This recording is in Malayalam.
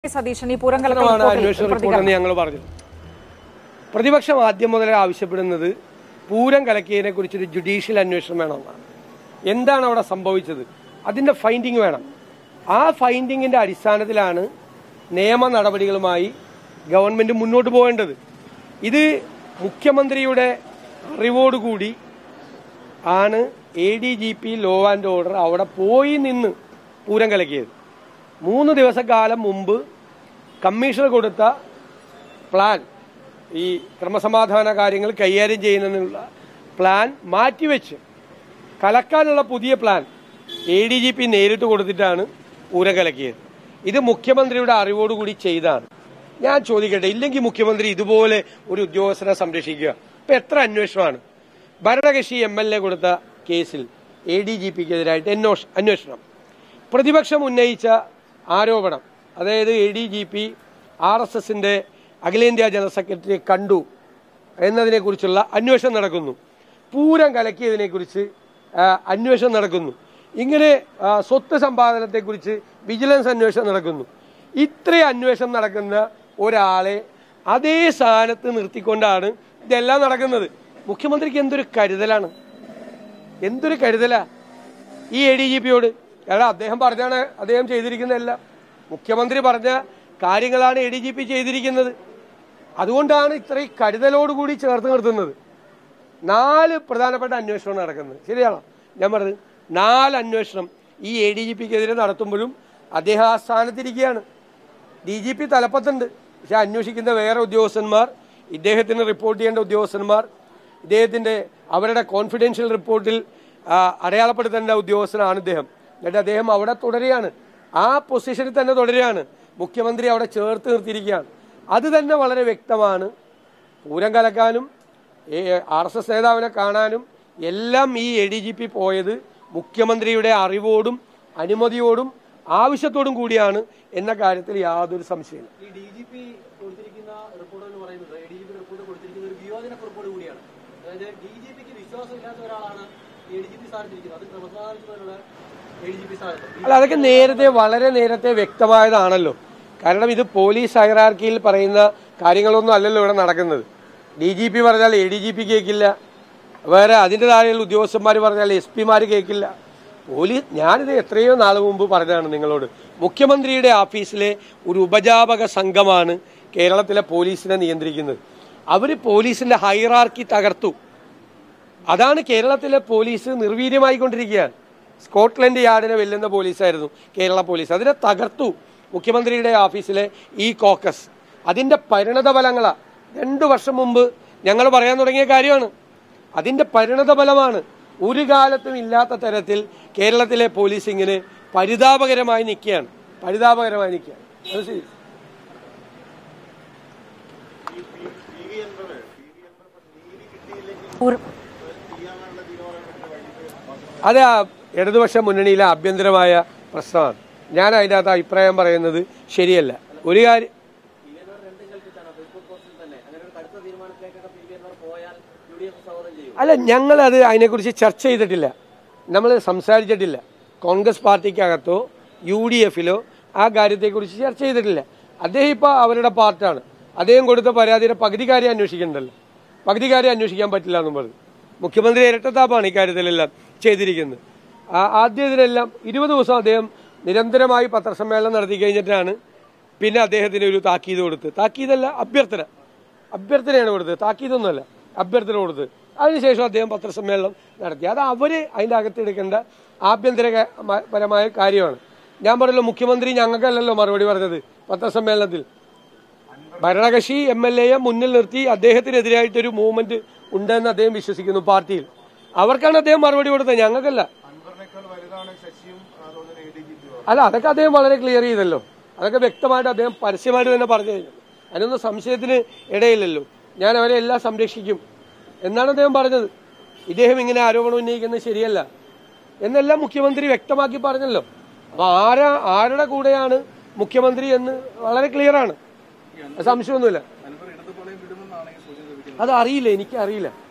സതീശൻ ഈ പൂരം കലക്കൽ ആണ് റിപ്പോർട്ടിൽ അന്വേഷണ റിപ്പോർട്ട് പ്രതികരണം എന്ന് ഞങ്ങൾ പറഞ്ഞു പ്രതിപക്ഷം ആദ്യം മുതലേ ആവശ്യപ്പെടുന്നത് പൂരം കലക്കിയതിനെ കുറിച്ചൊരു ജുഡീഷ്യൽ അന്വേഷണം വേണമെന്നാണ് എന്താണ് അവിടെ സംഭവിച്ചത് അതിന്റെ ഫൈൻഡിങ് വേണം ആ ഫൈൻഡിങ്ങിന്റെ അടിസ്ഥാനത്തിലാണ് നിയമ നടപടികളുമായി ഗവൺമെന്റ് മുന്നോട്ട് പോകേണ്ടത് ഇത് മുഖ്യമന്ത്രിയുടെ അറിവോടുകൂടി ആണ് A D G P law and order അവിടെ പോയി നിന്ന് പൂരം കലക്കിയത് മൂന്ന് ദിവസക്കാലം മുമ്പ് കമ്മീഷണർ കൊടുത്ത പ്ലാൻ ഈ ക്രമസമാധാന കാര്യങ്ങൾ കൈകാര്യം ചെയ്യുന്നതിനുള്ള പ്ലാൻ മാറ്റിവെച്ച് കലക്കാനുള്ള പുതിയ plan A D G P നേരിട്ട് കൊടുത്തിട്ടാണ് പൂരം കലക്കിയത് ഇത് മുഖ്യമന്ത്രിയുടെ അറിവോടുകൂടി ചെയ്താണ് ഞാൻ ചോദിക്കട്ടെ ഇല്ലെങ്കിൽ മുഖ്യമന്ത്രി ഇതുപോലെ ഒരു ഉദ്യോഗസ്ഥനെ സംരക്ഷിക്കുക ഇപ്പൊ എത്ര അന്വേഷണമാണ് ഭരണകക്ഷി എം എൽ എ കൊടുത്ത കേസിൽ എ ഡി ജി പിക്കെതിരായിട്ട് അന്വേഷ- അന്വേഷണം പ്രതിപക്ഷം ഉന്നയിച്ച ആരോപണം അതായത് A D G P R S എസിന്റെ അഖിലേന്ത്യാ ജനറൽ സെക്രട്ടറിയെ കണ്ടു എന്നതിനെക്കുറിച്ചുള്ള അന്വേഷണം നടക്കുന്നു പൂരം കലക്കിയതിനെക്കുറിച്ച് ആ, അന്വേഷണം നടക്കുന്നു ഇങ്ങനെ ആ, സ്വത്ത് സമ്പാദനത്തെക്കുറിച്ച് വിജിലൻസ് അന്വേഷണം നടക്കുന്നു ഇത്രയും അന്വേഷണം നടക്കുന്ന ഒരാളെ അതേ സ്ഥാനത്ത് നിർത്തിക്കൊണ്ടാണ് ഇതെല്ലാം നടക്കുന്നത് മുഖ്യമന്ത്രിക്ക് എന്തൊരു കരുതലാണ് എന്തൊരു കരുതലാ ഈ എ ഡി ജി പിയോട് കാരണം അദ്ദേഹം പറഞ്ഞാണ് അദ്ദേഹം ചെയ്തിരിക്കുന്നതെല്ലാം മുഖ്യമന്ത്രി പറഞ്ഞ കാര്യങ്ങളാണ് എ ഡി ജി പി ചെയ്തിരിക്കുന്നത് അതുകൊണ്ടാണ് ഇത്രയും കരുതലോടുകൂടി ചേർത്ത് നിർത്തുന്നത് നാല് പ്രധാനപ്പെട്ട അന്വേഷണം നടക്കുന്നത് ശരിയാണോ ഞാൻ പറഞ്ഞത് നാല് അന്വേഷണം ഈ എ ഡി ജി പിക്കെതിരെ നടത്തുമ്പോഴും അദ്ദേഹം ആ സ്ഥാനത്തിരിക്കുകയാണ് ഡി ജി പി തലപ്പത്തുണ്ട് പക്ഷെ അന്വേഷിക്കുന്ന വേറെ ഉദ്യോഗസ്ഥന്മാർ ഇദ്ദേഹത്തിന് റിപ്പോർട്ട് ചെയ്യേണ്ട ഉദ്യോഗസ്ഥന്മാർ ഇദ്ദേഹത്തിന്റെ അവരുടെ കോൺഫിഡൻഷ്യൽ റിപ്പോർട്ടിൽ ആ, അടയാളപ്പെടുത്തേണ്ട ഉദ്യോഗസ്ഥനാണ് ഇദ്ദേഹം എന്നിട്ട് അദ്ദേഹം അവിടെ തുടരുകയാണ് ആ പൊസിഷനിൽ തന്നെ തുടരുകയാണ് മുഖ്യമന്ത്രി അവിടെ ചേർത്ത് നിർത്തിയിരിക്കുകയാണ് അത് തന്നെ വളരെ വ്യക്തമാണ് പൂരം കലക്കാനും ആർ എസ് എസ് നേതാവിനെ കാണാനും എല്ലാം ഈ എ ഡി ജി പി പോയത് മുഖ്യമന്ത്രിയുടെ അറിവോടും അനുമതിയോടും ആവശ്യത്തോടും കൂടിയാണ് എന്ന കാര്യത്തിൽ യാതൊരു സംശയമില്ല ഈ ഡി ജി പി കൊടുത്തിരിക്കുന്ന റിപ്പോർട്ട് എന്ന് പറയുന്നത് A D G P report കൊടുത്തിരിക്കുന്ന ഒരു വിയോജന റിപ്പോർട്ട് കൂടിയാണ് അതായത് ഡി ജി പിക്ക് വിശ്വാസമില്ലാത്ത ഒരാളാണ് എ ഡി ജി പി സ്ഥാനത്തിരിക്കുന്നത് അത് ക്രമസമാധാനത്തിലുള്ള എ ഡി ജി പി സ്ഥാനത്ത് അല്ല അതൊക്കെ നേരത്തെ വളരെ നേരത്തെ വ്യക്തമായതാണല്ലോ കാരണം ഇത് പോലീസ് ഹൈറാർക്കിയിൽ പറയുന്ന കാര്യങ്ങളൊന്നും അല്ലല്ലോ ഇവിടെ നടക്കുന്നത് ഡി ജി പി പറഞ്ഞാൽ എ ഡി ജി പി കേൾക്കില്ല വേറെ അതിൻ്റെ താഴെയുള്ള ഉദ്യോഗസ്ഥന്മാർ പറഞ്ഞാൽ എസ് പിമാർ കേൾക്കില്ല പോലീസ് ഞാനിത് എത്രയോ നാൾ മുമ്പ് പറഞ്ഞതാണ് നിങ്ങളോട് മുഖ്യമന്ത്രിയുടെ ഓഫീസിലെ ഒരു ഉപജാപക സംഘമാണ് കേരളത്തിലെ പോലീസിനെ നിയന്ത്രിക്കുന്നത് അവർ പോലീസിന്റെ ഹൈറാർക്കി തകർത്തു അതാണ് കേരളത്തിലെ പോലീസ് നിർവീര്യമായിക്കൊണ്ടിരിക്കുകയാണ് സ്കോട്ട്ലൻഡ് യാർഡിനെ വെല്ലുന്ന പോലീസായിരുന്നു കേരള പോലീസ് അതിനെ തകർത്തു മുഖ്യമന്ത്രിയുടെ ഓഫീസിലെ ഈ കോക്കസ് അതിന്റെ പരിണത ഫലങ്ങളാ രണ്ടു വർഷം മുമ്പ് ഞങ്ങൾ പറയാൻ തുടങ്ങിയ കാര്യമാണ് അതിന്റെ പരിണത ഫലമാണ് ഒരു കാലത്തും ഇല്ലാത്ത തരത്തിൽ കേരളത്തിലെ പോലീസ് ഇങ്ങനെ പരിതാപകരമായി നിൽക്കുകയാണ് പരിതാപകരമായി നിൽക്കുകയാണ് അത് ശരി പൂരം- അത് ആ ഇടതുപക്ഷ മുന്നണിയിലെ ആഭ്യന്തരമായ പ്രശ്നമാണ് ഞാൻ അതിൻ്റെ അകത്ത് അഭിപ്രായം പറയുന്നത് ശരിയല്ല ഒരു കാര്യം പി എൻ ആർ രണ്ടും കൽപ്പിച്ചാണ് ഫേസ്ബുക്ക് പോസ്റ്റിൽ തന്നെ അങ്ങനെ ഒരു കടുത്ത തീരുമാനത്തിലേക്കൊക്കെ പി വി എൻ ആർ പോയാൽ യു ഡി എഫ് സ്വാഗതം ചെയ്യും അല്ല ഞങ്ങളത് അതിനെക്കുറിച്ച് ചർച്ച ചെയ്തിട്ടില്ല നമ്മൾ സംസാരിച്ചിട്ടില്ല കോൺഗ്രസ് പാർട്ടിക്കകത്തോ യു ഡി എഫിലോ ആ കാര്യത്തെക്കുറിച്ച് ചർച്ച ചെയ്തിട്ടില്ല അദ്ദേഹം ഇപ്പോൾ അവരുടെ പാർട്ടാണ് അദ്ദേഹം കൊടുത്ത പരാതിയുടെ പകുതി കാര്യം അന്വേഷിക്കണ്ടല്ലോ പകുതി കാര്യം അന്വേഷിക്കാൻ പറ്റില്ല എന്നും പറഞ്ഞു മുഖ്യമന്ത്രി ഇരട്ടത്താപ്പാണ് ഇക്കാര്യത്തിലെല്ലാം ചെയ്തിരിക്കുന്നത് ആ- ആദ്യം ഇതിനെല്ലാം ഇരുപത് ദിവസം അദ്ദേഹം നിരന്തരമായി പത്രസമ്മേളനം നടത്തി കഴിഞ്ഞിട്ടാണ് പിന്നെ അദ്ദേഹത്തിന് ഒരു താക്കീത് കൊടുത്ത് താക്കീതല്ല അഭ്യർത്ഥന അഭ്യർത്ഥനയാണ് കൊടുത്തത് താക്കീതൊന്നുമല്ല അഭ്യർത്ഥന കൊടുത്തത് അതിനുശേഷം അദ്ദേഹം പത്രസമ്മേളനം നടത്തി അത് അവര് അതിൻ്റെ അകത്തെടുക്കേണ്ട ആഭ്യന്തരപരമായ കാര്യമാണ് ഞാൻ പറഞ്ഞല്ലോ മുഖ്യമന്ത്രി ഞങ്ങൾക്കല്ലല്ലോ മറുപടി പറഞ്ഞത് പത്രസമ്മേളനത്തിൽ ഭരണകക്ഷി എം എൽ എയെ മുന്നിൽ നിർത്തി അദ്ദേഹത്തിനെതിരായിട്ടൊരു മൂവ്മെന്റ് ഉണ്ടെന്ന് അദ്ദേഹം വിശ്വസിക്കുന്നു പാർട്ടിയിൽ അവർക്കാണ് അദ്ദേഹം മറുപടി കൊടുത്തത് ഞങ്ങൾക്കല്ല അൻവറിനേക്കാൾ വലുതാണ് ശശിയും അതുപോലെ എ ഡി ജി പിയും അല്ല അതൊക്കെ അദ്ദേഹം വളരെ ക്ലിയർ ചെയ്തല്ലോ അതൊക്കെ വ്യക്തമായിട്ട് അദ്ദേഹം പരസ്യമായിട്ട് തന്നെ പറഞ്ഞു കഴിഞ്ഞു അതിനൊന്നും സംശയത്തിന് ഇടയില്ലല്ലോ ഞാൻ അവരെ എല്ലാം സംരക്ഷിക്കും എന്നാണ് അദ്ദേഹം പറഞ്ഞത് ഇദ്ദേഹം ഇങ്ങനെ ആരോപണം ഉന്നയിക്കുന്നത് ശരിയല്ല എന്നെല്ലാം മുഖ്യമന്ത്രി വ്യക്തമാക്കി പറഞ്ഞല്ലോ അപ്പൊ ആരാ ആരുടെ കൂടെയാണ് മുഖ്യമന്ത്രി എന്ന് വളരെ ക്ലിയർ ആണ് സംശയമൊന്നുമില്ല അൻവർ ഇടതുപാളയം വിടുമെന്നാണ് ഈ സൂചന ലഭിക്കുന്നത് അത് അറിയില്ല എനിക്ക് അറിയില്ല